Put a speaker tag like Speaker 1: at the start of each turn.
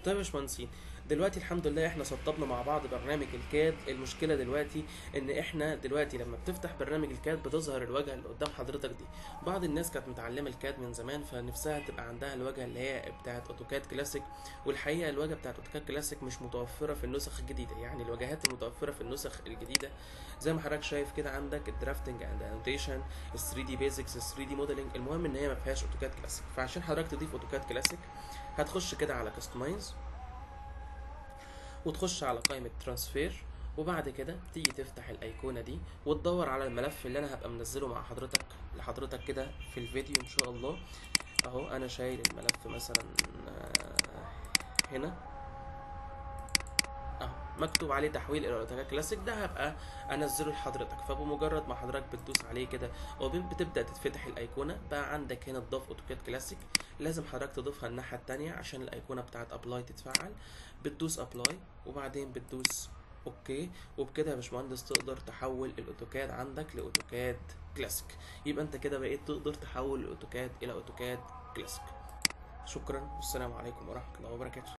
Speaker 1: طيب يا باشمهندسين دلوقتي الحمد لله احنا سطبنا مع بعض برنامج الكاد المشكله دلوقتي ان احنا دلوقتي لما بتفتح برنامج الكاد بتظهر الواجهه اللي قدام حضرتك دي بعض الناس كانت متعلمه الكاد من زمان فنفسها تبقى عندها الواجهه اللي هي بتاعه اوتوكاد كلاسيك والحقيقه الواجهه بتاعه اوتوكاد كلاسيك مش متوفره في النسخ الجديده يعني الواجهات المتوفره في النسخ الجديده زي ما حضرتك شايف كده عندك الدرافتنج اند انوتيشن ال 3 دي بيزكس ال 3 دي موديلنج المهم ان هي ما فيهاش اوتوكاد كلاسيك فعشان حضرتك تضيف اوتوكاد كلاسيك هتخش كده على كاستمايز وتخش على قائمة ترانسفير وبعد كده تيجي تفتح الايقونه دي وتدور على الملف اللي انا هبقى منزله مع حضرتك لحضرتك كده في الفيديو ان شاء الله اهو انا شايل الملف مثلا آه، هنا اهو مكتوب عليه تحويل الى اوتوكاد كلاسيك ده هبقى انزله لحضرتك فبمجرد ما حضرتك بتدوس عليه كده وبتبدا تتفتح الايقونه بقى عندك هنا تضاف اوتوكاد كلاسيك لازم حضرتك تضيفها الناحيه التانية عشان الايقونه بتاعت ابلاي تتفعل بتدوس ابلاي وبعدين بتدوس اوكي وبكده يا باشمهندس تقدر تحول الاوتوكاد عندك لاوتوكاد كلاسيك يبقى انت كده بقيت تقدر تحول الاوتوكاد الى اوتوكاد كلاسيك شكرا والسلام عليكم ورحمه الله وبركاته